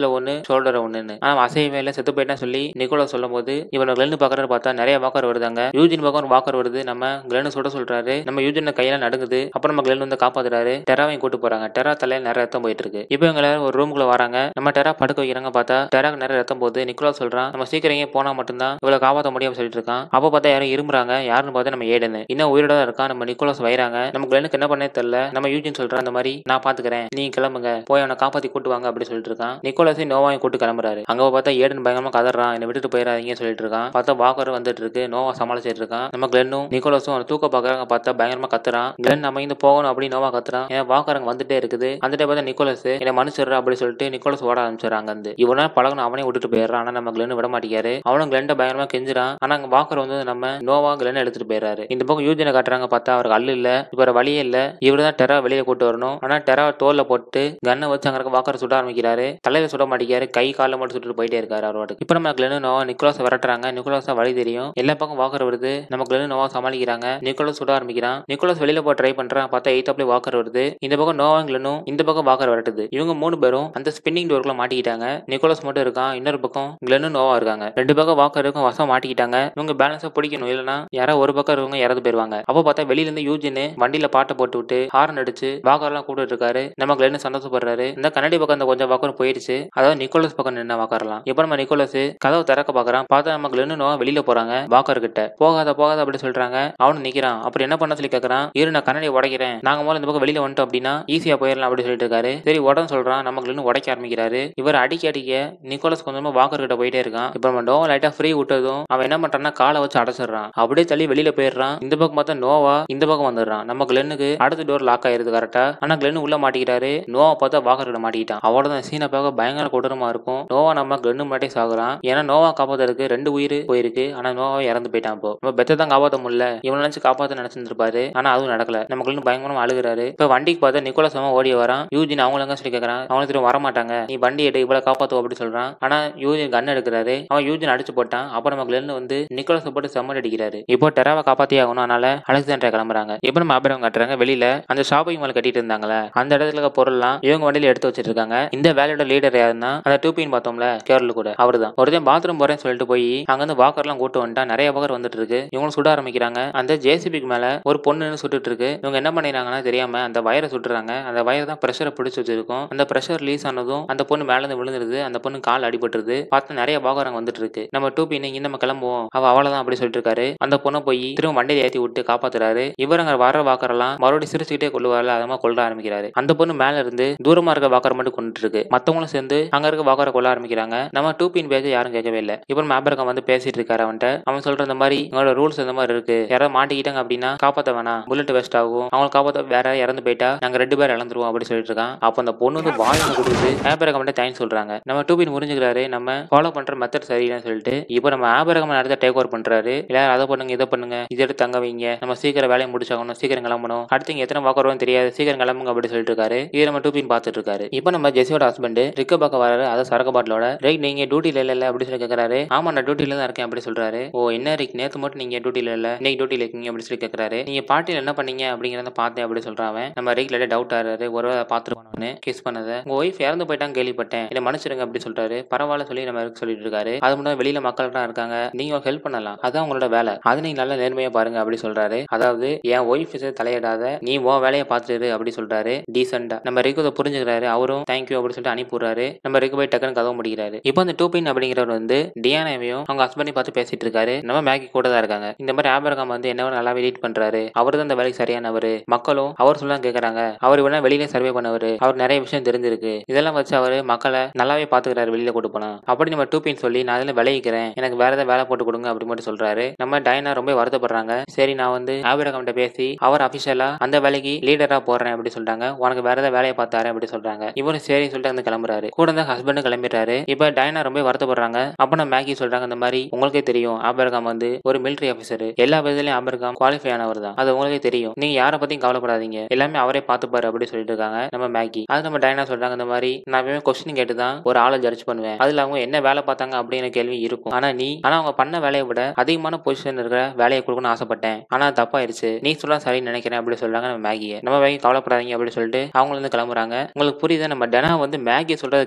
கழுத்துல ஒண்ணு ஷோல்டர் ஒண்ணுன்னு ஆனா அசையவே இல்லை செத்து போயிட்டா சொல்லி நிக்கோலஸ் சொல்லும் போது இவன் கிளென்னு பாக்குறாரு பார்த்தா நிறைய வாக்கர் வருதாங்க யூஜின் பக்கம் ஒரு வாக்கர் வருது நம்ம கிளென்னு சுட சொல்றாரு நம்ம யூஜின் கையில நடுங்குது அப்புறம் நம்ம கிளென் வந்து காப்பாத்துறாரு டெராவையும் கூட்டு போறாங்க டெரா தலையில நிறைய ரத்தம் போயிட்டு இருக்கு இப்போ இவங்க எல்லாரும் ஒரு ரூமுக்குள்ள வராங்க நம்ம டெரா படுக்க வைக்கிறாங்க பார்த்தா டெராக்கு நிறைய ரத்தம் போகுது நிக்கோலஸ் சொல்றான் நம்ம சீக்கிரம் இங்கே போனா மட்டும்தான் இவ்வளவு காப்பாற்ற முடியும் சொல்லிட்டு இருக்கான் அப்போ பார்த்தா யாரும் இருமுறாங்க யாருன்னு பார்த்தா நம்ம ஏடனு இன்னும் உயிரோட தான் இருக்கான் நம்ம நிக்கோலஸ் வைறாங்க நம்ம கிளெனுக்கு என்ன பண்ணே தெரியல நம்ம யூஜின் சொல்றான் அந்த மாதிரி நான் பாத்துக்கிறேன் நீ கிளம்புங்க போய் அவனை காப்பாத்தி கூட்டு வாங்க அப்படி சொல்லிட்டு இருக்கான் நிக்கோலஸையும் நோவாயும் கூட்டு கிளம்புறாரு அங்க பார்த்தா ஏடன் பயங்கரமா கதறான் என்னை விட்டுட்டு போயிடாதீங்கன்னு சொல்லிட்டு இருக்கான் பார்த்தா வாக்கர் வந்துட்டு இருக்கு நோவா சமாளிச்சிட்டு இருக்கான் நம்ம கிளென்னும் நிக்கோலஸும் அவனை தூக்க பாக்குறாங்க பார்த்தா பயங்கரமா கத்துறான் கிளென் நம்ம இங்க போகணும் அப்படின்னு நோவா கத்துறான் ஏன் வாக்கரங்க வந்துட்டே இருக்குது அந்த டைம் பார்த்தா நிக்கோலஸ் என்ன மனுஷர் அப்படி சொல்லிட்டு நிக்கோலஸ் ஓட ஆரம்பிச்சிடறாங்க வந்து இவனா பழகணும் அவனே விட்டுட்டு போயிடுறான் ஆனா நம்ம கிளென் விட மாட்டேங்காரு அவனும் கிளெண்ட பயங்கரமா கெஞ்சுறான் ஆனா அங்க வாக்கர் வந்து நம்ம நோவா கிளென் எடுத்துட்டு போயிடுறாரு இந்த பக்கம் யூஜனை காட்டுறாங்க பார்த்தா அவருக்கு அல்லு இல்ல இப்ப வேற வழியே இல்ல இவரு தான் டெரா வெளியே கூட்டு வரணும் ஆனா டெரா தோல்ல போட்டு கன்னை வச்சு அங்க இருக்க வாக்கர் சுட ஆரம்பிக்கிறாரு தலையில சுட மாட்டேங்காரு கை காலில் மட்டும் சுட்டுட்டு போயிட்டே இருக்காரு அவரோட இப்ப நம்ம கிளெனு நோவா நிக்கோலாஸ் விரட்டுறாங்க நிக்கோலாஸ் வழி தெரியும் எல்லா பக்கம் வாக்கர் வருது நம்ம கிளெனு நோவா சமாளிக்கிறாங்க நிக்கோலாஸ் சுட ஆரம்பிக்கிறான் நிக்கோலாஸ் வெளியில போய் ட்ரை பண்றான் பார்த்தா எய்த்தாப்ல வாக்கர் வருது இந்த பக்கம் நோவா கிளெனும் இந்த பக்கம் வாக்கர் விரட்டுது இவங்க மூணு பேரும் அந்த ஸ்பின்னிங் டோருக்குள்ள மாட்டிக்கிட்டாங்க நிக்கோலாஸ் மட்டும் இருக்கான் இன்னொரு பக்கம் கிளெனு நோவா இருக்காங்க ரெண்டு பக்கம் வாக்கர் இருக்கும் வசம் மாட்டிக்கிட்டாங்க இவங்க பேலன்ஸா பிடிக்கணும் இல்லைன்னா யாரோ ஒரு பக்கம் இருக்கவங்க இறந்து போயிருவாங்க அப்போ பார்த்தா வெளியில இருந்து யூஜின் வண்டியில பாட்டை போட்டு விட்டு ஹார்ன் அடிச்சு வாக்கர்லாம் கூப்பிட்டு இருக்காரு நம்ம கிளெனு சந்தோஷப்படுறாரு இந்த கண்ணாடி பக்கம் அந்த கொஞ்சம் வாக்கர் போயிடுச்சு அதாவது நிக்கோலஸ் பக்கம் நின்று வாக்கரலாம் இப்போ நம்ம நிக்கோலஸ் கதவு திறக்க பாக்குறான் பார்த்தா நம்ம கிளெனு நோவா வெளியில போறாங்க வாக்கர் கிட்ட போகாத போகாத அப்படி சொல்றாங்க அவனு நிக்கிறான் அப்புறம் என்ன பண்ண சொல்லி கேக்குறான் இரு நான் கண்ணாடி உடைக்கிறேன் நாங்க முதல்ல இந்த பக்கம் வெளியில வந்துட்டோம் அப்படின்னா ஈஸியா போயிடலாம் அப்படி சொல்லிட்டு இருக்காரு சரி உடனே சொல்றான் நம்ம கிளெனு உடைக்க ஆரம்பிக்கிறாரு இவர் அடிக்க அடிக்க நிக்கோலஸ் கொஞ்சமா வாக்கர் கிட்ட போயிட்டே இருக்கான் இப்போ நம்ம நோவா லைட்டா ஃப்ரீ விட்டதும் அவன் என்ன பண்றான்னா காலை வச்சு அடைச்சிடுறான் அப்படியே தள்ளி வெளியில போயிடுறான் இந்த பக்கம் பார்த்தா நோவா இந்த பக்கம் வந்துடுறான் நம்ம கிளெனுக்கு அடுத்த டோர் லாக் ஆயிருது கரெக்டா ஆனா கிளெனு உள்ள மாட்டிக்கிறாரு நோவா பார்த்தா வாக்கர் கிட்ட மாட்டிக்கிட்டான் அவ்வளவுதான் சீனை பார்க்க பயங்கர கொடூரமா இருக்கும் நோவா நம்ம கிளெனு மாட்டே சாகுறான் ஏன்னா நோவா காப்பாத்துறதுக்கு ரெண்டு உயிர் போயிருக்கு ஆனா நோவா இறந்து போயிட்டான் இப்போ நம்ம பெத்த தான் காப்பாத்த முடியல இவன் நினைச்சு காப்பாத்த நினைச்சிருந்திருப்பாரு ஆனா அதுவும் நடக்கல நம்ம கிளெனு பயங்கரமா அழுகுறாரு இப்ப வண்டிக்கு பார்த்தா நிக்கோலஸ் அவன் ஓடி வரான் யூஜின் அவங்களுங்க சொல்லி கேட்கறான் அவனுக்கு திரும்ப வர மாட்டாங்க நீ வண்டி எடு இவ்வளவு காப்பாத்துவோம் அப்படி சொல்றான் ஆனா யூஜின் கன் எடுக்கிறாரு அவன் யூஜின் அடிச்சு போட்டான் அப்புறம் நம்ம கிளென் வந்து நிக்கோலஸ் போட்டு செம்மட் அடிக்கிறாரு இப்போ டெராவை காப்பாத்தி ஆகணும் அதனால அலெக்சாண்டரா கிளம்புறாங்க இப்போ நம்ம அபிரம் காட்டுறாங்க வெளியில அந்த ஷாப்பிங் மால் கட்டிட்டு இருந்தாங்களே அந்த இடத்துல இருக்க பொருள்லாம் இவங்க வண்டியில எடுத்து வச்சிட்டு இருக்காங்க இந்த வேலையோட லீடர் யாருன்னா அந்த டூபின் பார்த்தோம்ல கேரள கூட அவர் தான் ஒருத்தன் பாத்ரூம் போறேன்னு சொல்லிட்டு போய் அங்க வந்து வாக்கர்லாம் கூட்டு வந்துட்டா நிறைய வாக்கர் வந்துட்டு இருக்கு இவங்களும் சுட ஆரம்பிக்கிறாங்க அந்த ஜேசிபிக்கு மேல ஒரு பொண்ணுன்னு சுட்டுட்டு இருக்கு இவங்க என்ன பண்ணிடுறாங்கன்னா தெரியாம அந்த வயரை சுட்டுறாங்க அந்த வயர் தான் ப்ரெஷரை பிடிச்சு வச்சிருக்கும் அந்த ப்ரெஷர் ரிலீஸ் ஆனதும் அந்த பொண்ணு மேல இருந்து விழுந்துருது அந்த பொண்ணு கால் அடிபட்டுருது பார்த்து நிறைய வாகரம் வந்துட்டு இருக்கு நம்ம டூபின் இங்க நம்ம கிளம்புவோம் அவ அவ்வளவுதான் அப்படி சொல்லிட்டு இருக்காரு அந்த பொண்ணை போய் திரும்ப வண்டியில ஏத்தி விட்டு காப்பாத்துறாரு இவர் அங்க வர வாக்கரெல்லாம் மறுபடியும் சிரிச்சுக்கிட்டே கொள்ளுவார்ல அதமா கொல்ல ஆரம்பிக்கிறாரு அந்த பொண்ணு மேல இருந்து தூரமா இருக்க வாக்கர் மட்டும் கொண்டுட்டு இருக்கு மத்தவங்களும் சேர்ந்து அங்க இருக்க வாக்கரை கொல்ல ஆரம்பிக்கிறாங்க நம்ம டூபின் பேஜ் யாரும் கேட்கவே இல்லை இப்போ மேபரகம் வந்து பேசிட்டு இருக்காரு அவன்கிட்ட அவன் சொல்ற இந்த மாதிரி எங்களோட ரூல்ஸ் இந்த மாதிரி இருக்கு யாராவது மாட்டிக்கிட்டாங்க அப்படின்னா காப்பாத்த வேணாம் புல்லட் வேஸ்ட் ஆகும் அவங்க காப்பாத்த வேற யாராவது இறந்து போயிட்டா நாங்க ரெண்டு பேர் இழந்துருவோம் அப்படி சொல்லிட்டு இருக்கான் அப்போ அந்த பொண்ணு வந்து வாயில கொடுத்து மேபரகம் மட்டும் தேங்க்ஸ் சொல்றாங்க நம்ம டூபின் முறிஞ்சுக்கிறாரு நம்ம ஃபாலோ பண்ற மெத்தட் சரியில்லைன்னு சொல்லிட்டு இப்போ நம்ம ஆபரகம் அடுத்த டேக் ஓவர் பண்றாரு எல்லாரும் அதை பண்ணுங்க இதை பண்ணுங்க இதை எடுத்து தங்க வைங்க நம்ம சீக்கிரம் வேலையை முடிச்சாகணும் சீக்கிரம் கிளம்பணும் அடுத்து இங்க எத்தனை வாக்கு வருவோம் தெரியாது சீக்கிரம் கிளம்புங்க அப்படி சொல்லிட்டு இருக்காரு இது நம்ம டூபின் பார்த்துட்டு இருக்காரு இப்போ நம்ம ஜெசியோட ஹஸ்பண்ட் ரிக்க பார்க்க வராரு அதை சரக்கு பாட்டிலோட ரைட் நீங்க டியூட்டில இல்ல இல்ல அப்படி சொல்லி கேட்கறாரு ஆமா நான் டியூட்டில தான் இருக்கேன் அப்படி சொல்றாரு ஓ என்ன ரிக் நேத்து மட்டும் நீங்க டியூட்டில இல்ல இன்னைக்கு டியூட்டில இருக்கீங்க அப்படி சொல்லி கேட்கறாரு நீங்க பார்ட்டில என்ன பண்ணீங்க அப்படிங்கறத பார்த்தேன் அப்படி சொல்றான் அவன். நம்ம ரிக் லைட்டா டவுட் ஆறாரு ஒரு பாத்துருவானு கிஸ் பண்ணத உங்க ஒய்ஃப் இறந்து போயிட்டாங்க கேள்விப்பட்டேன் இல்ல மன்னிச்சிருங்க அப்படி சொல்றாரு பரவாயில்ல சொல்லி நம்ம ரிக் சொல்லிட்டு இருக்காரு அது மட்டும் வெளியில மக்கள் தான் இருக்காங்க நீங்க ஹெல்ப் பண்ணலாம் அதான் உங்களோட வேலை அதை நீங்க நல்ல நேர்மையா பாருங்க அப்படி சொல்றாரு அதாவது என் ஒய்ஃப் தலையிடாத நீ உன் வேலையை பார்த்துட்டு அப்படி சொல்றாரு டீசெண்டா நம்ம ரிக்கு அதை புரிஞ்சுக்கிறாரு அவரும் தேங்க்யூ அப்படி சொல்லிட்டு அனுப்பி விடுறாரு நம்ம ரிக்கு போய் டக்குன்னு கதவு முடிக்கிறாரு இப்போ அந்த டூபின் அப்படிங்கிறவர் வந்து டியானாவையும் அவங்க ஹஸ்பண்டையும் பார்த்து பேசிட்டு இருக்காரு நம்ம மேகி கூட தான் இருக்காங்க இந்த மாதிரி ஆபரகம் வந்து என்ன நல்லாவே லீட் பண்றாரு அவர் தான் இந்த வேலைக்கு சரியானவர் மக்களும் அவர் சொல்ல கேக்குறாங்க அவர் வேணா வெளியில சர்வே பண்ணவர் அவர் நிறைய விஷயம் தெரிஞ்சிருக்கு இதெல்லாம் வச்சு அவர் மக்களை நல்லாவே பாத்துக்கிறாரு வெளியில கூட்டு போனா அப்படி நம்ம டூபின் சொல்லி நான் அதுல விளைவிக்கிறேன் எனக்கு வேற ஏதாவது வேலை போட்டு கொடுங்க அப்படி மட்டும் சொல்றாரு நம்ம டைனா ரொம்ப வருத்தப்படுறாங்க சரி நான் வந்து ஆபிரகம் பேசி அவர் அபிஷியலா அந்த வேலைக்கு லீடரா போறேன் அப்படி சொல்றாங்க உனக்கு வேற ஏதாவது வேலையை பார்த்தாரு அப்படி சொல்றாங்க இவரும் சரி சொல்லிட்டு வந்து கிளம்புறாரு கூட இருந்த ஹஸ்பண்டும் கிளம்பிடுறாரு இப்ப டைனா ரொம்ப வருத்தப்படுறாங்க அப்ப நம்ம மேகி சொல்றாங்க இந்த மாதிரி உங்களுக்கே தெரியும் ஆபரகாம் வந்து ஒரு மிலிட்டரி ஆபீசர் எல்லா விதத்திலையும் ஆபரகாம் குவாலிஃபை ஆனவர் தான் அது உங்களுக்கே தெரியும் நீங்க யாரை பத்தியும் கவலைப்படாதீங்க எல்லாமே அவரே பார்த்துப்பாரு அப்படி சொல்லிட்டு இருக்காங்க நம்ம மேகி அது நம்ம டைனா சொல்றாங்க இந்த மாதிரி நான் எப்பவுமே கொஸ்டின் கேட்டு தான் ஒரு ஆளை ஜட்ஜ் பண்ணுவேன் அதுல அவங்க என்ன வேலை பார்த்தாங்க அப்படிங்கிற கேள்வி இருக்கும் ஆனா நீ ஆனா அவங்க பண்ண வேலையை விட அதிகமான பொசிஷன் இருக்கிற வேலையை கொடுக்கணும்னு ஆசைப்பட்டேன் ஆனா தப்பாயிருச்சு நீ சொல்ல சரின்னு நினைக்கிறேன் அப்படி சொல்றாங்க நம்ம மேகியை நம்ம மேகி கவலைப்படாதீங்க அப்படி சொல்லிட்டு அவங்க வந்து கிளம்புறாங்க உங்களுக்கு புரியுதா நம்ம டெனா வந்து மேகி சொல்றதை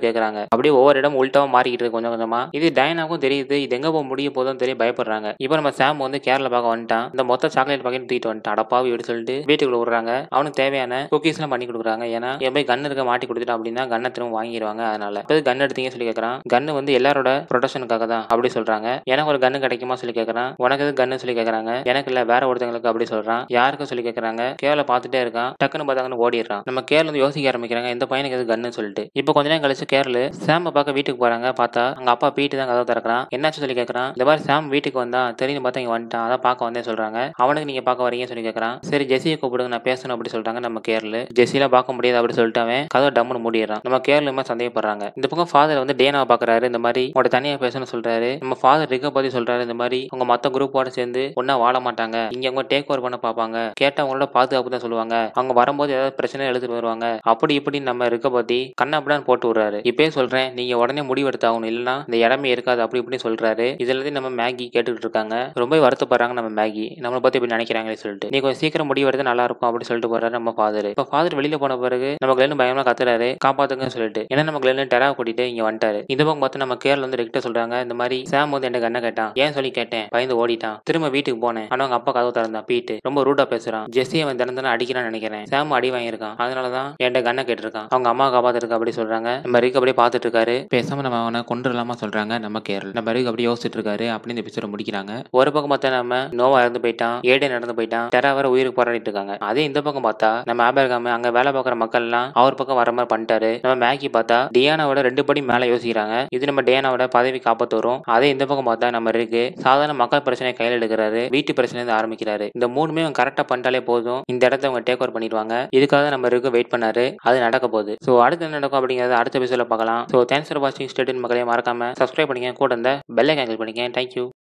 கேக்குறாங்க அப்படியே ஒவ்வொரு இடம் உள்டாவா மாறிக்கிட்டு இருக்கு கொஞ்சம் கொஞ்சமா இது டயனாவுக்கும் தெரியுது இது எங்க போக முடிய போதும் தெரிய பயப்படுறாங்க இப்போ நம்ம சாம் வந்து கேரளா பார்க்க வந்துட்டான் இந்த மொத்த சாக்லேட் பாக்கெட் தூக்கிட்டு வந்துட்டான் அடப்பாவி அப்படி சொல்லிட்டு வீட்டுக்குள்ள விடுறாங்க அவனுக்கு தேவையான குக்கீஸ் எல்லாம் பண்ணி கொடுக்குறாங்க ஏன்னா என் போய் கன் இருக்க மாட்டி கொடுத்துட்டோம் அப்படின்னா கன்னை திரும்ப வாங்கிடுவாங்க அதனால இப்போ கன் எடுத்தீங்க சொல்லி கேட்கறான் கன்னு வந்து எல்லாரோட ப்ரொடெக்ஷனுக்காக தான் அப்படி சொல்றாங்க எனக்கு ஒரு கன்னு கிடைக்குமா சொல்லி கேட்கறான் உனக்கு எது கன்னு சொல்லி கேட்கறாங்க எனக்கு இல்ல வேற ஒருத்தங்களுக்கு அப்படி சொல்றான் யாருக்கும் சொல்லி கேட்கறாங்க கேவல பார்த்துட்டே இருக்கான் டக்குன்னு பார்த்தாங்கன்னு ஓடிடுறான் நம்ம கேரள வந்து யோசிக்க ஆரம்பிக்கிறாங்க இந்த பையனுக்கு எது கன்னு சொல்லிட்டு இப்போ கொஞ்ச நேரம் கழிச்சு கேரளு சாம பார்க்க வீட்டுக்கு போறாங்க பார்த்தா அங்க அப்பா பீட்டு தான் கதவை திறக்கிறான் என்னாச்சு சொல்லி கேட்கறான் இந்த மாதிரி சாம் வீட்டுக்கு வந்தா தெரியும் பார்த்தா இங்க வந்துட்டான் அதான் பார்க்க வந்தேன் சொல்றாங்க அவனுக்கு நீங்க பார்க்க வரீங்கன்னு சொல்லி கேட்கறான் சரி ஜெஸியை கூப்பிடுங்க நான் பேசணும் அப்படி சொல்றாங்க நம்ம கேரளு ஜெஸிலாம் பார்க்க முடியாது அப்படி சொல்லிட்டு அவன் கதவை டம்முன்னு மூடிடுறான் நம்ம கேரளுமா சந்தேகப்படுறாங்க இந்த பக்கம் ஃபாதர் வந்து டேனாவை பாக்குறாரு இந்த மாதிரி உங்களோட தனியா பேசணும்னு சொல்றாரு நம்ம ஃபாதர் ரிக்க பத்தி சொல்றாரு இந்த மாதிரி உங்க மத்த குரூப்போட சேர்ந்து ஒன்னா வாழ மாட்டாங்க இங்க அவங்க டேக் ஓவர் பண்ண பார்ப்பாங்க கேட்டா அவங்களோட பாதுகாப்பு தான் சொல்லுவாங்க அவங்க வரும்போது ஏதாவது பிரச்சனை எழுதிட்டு வருவாங்க அப்படி இப்படி நம்ம இருக்க பத்தி கண்ணாப்பிடான்னு போட்டு விடுறாரு இப்பயே சொல்றேன் நீங்க உடனே முடிவெடுத்தாகணும் இல்லைன்னா இந்த இடமே இருக்காது அப்படி இப்படி சொல்றாரு இதுல இருந்து நம்ம மேகி கேட்டுக்கிட்டு இருக்காங்க ரொம்ப வருத்தப்படுறாங்க நம்ம மேகி நம்மளை பத்தி இப்படி நினைக்கிறாங்களே சொல்லிட்டு நீ கொஞ்சம் சீக்கிரம் முடிவெடுத்து நல்லா இருக்கும் அப்படி சொல்லிட்டு போறாரு நம்ம ஃபாதர் இப்ப ஃபாதர் வெளியில போன பிறகு நம்ம கிளென்னு பயமா கத்துறாரு காப்பாத்துங்கன்னு சொல்லிட்டு ஏன்னா நம்ம கிளென்னு டெரா கூட்டிட்டு இங்க வந்துட்டாரு இந்த பக்கம் பார்த்து நம்ம கேரள வந்து ரெக்ட சொல்றாங்க இந்த மாதிரி சாம் வந்து என்ன கண்ணை கேட்டான் ஏன் சொல்லி கேட்டேன் பயந்து ஓடிட்டான் திரும்ப வீட்டுக்கு போனேன் ஆனா அவங்க அப்பா கதவு திறந்தான் பீட்டு ரொம்ப ரூடா பேசுறான் ஜெஸ்ஸி அவன் தினம் தினம் அடிக்கிறான்னு நினைக்கிறேன் சாம் அடி வாங்கியிருக்கான் அதனாலதான் என்கிட்ட கண்ணை கேட்டிருக்கான் அவங்க அம்மா காப்பாத்திருக்கு அப்படி சொல்றாங்க நம்ம ரிக் அப்படியே பார்த்துட்டு இருக்காரு பேசாம நம்ம அவனை கொண்டுலாமா சொல்றாங்க நம்ம கேரள் நம்ம ரிக் அப்படியே யோசிச்சுட்டு இருக்காரு அப்படின்னு இந்த எபிசோட முடிக்கிறாங்க ஒரு பக்கம் பார்த்தா நம்ம நோவா இறந்து போயிட்டான் ஏடே நடந்து போயிட்டான் டெரா வர உயிருக்கு போராடிட்டு இருக்காங்க அதே இந்த பக்கம் பார்த்தா நம்ம ஆபர்காம அங்க வேலை பார்க்குற மக்கள் எல்லாம் அவர் பக்கம் வர மாதிரி பண்ணிட்டாரு நம்ம மேகி பார்த்தா டியானாவோட ரெண்டு படி மேல யோசிக்கிறாங்க இது நம்ம டியானாவோட பதவி காப்பாத்து வரும் அதே இந்த பக்கம் பார்த்தா நம்ம இருக்கு சாதாரண மக்கள் பிரச்சனை கையில் எடுக்கிறாரு வீட்டு பிரச்சனை இருந்து ஆரம்பிக்கிறாரு இந்த மூணுமே அவங்க கரெக்டா பண்ணிட்டாலே போதும் இந்த இடத்த அவங்க டேக் ஓவர் பண்ணிடுவாங்க இதுக்காக தான் நம்ம இருக்கு வெயிட் பண்ணாரு அது நடக்க போகுது ஸோ அடுத்து என்ன நடக்கும் அப்படிங்கறத அடுத்த எபிசோட பார்க்கலாம் ஸோ தேங்க்ஸ் ஃபார் வாட்சிங் ஸ்டேட் மக்களே மறக்காம சப்ஸ்கிரைப் பண்ணிக்க கூட இந்த பெல்லை கேங்கல் பண்ணிக்க தேங்க்யூ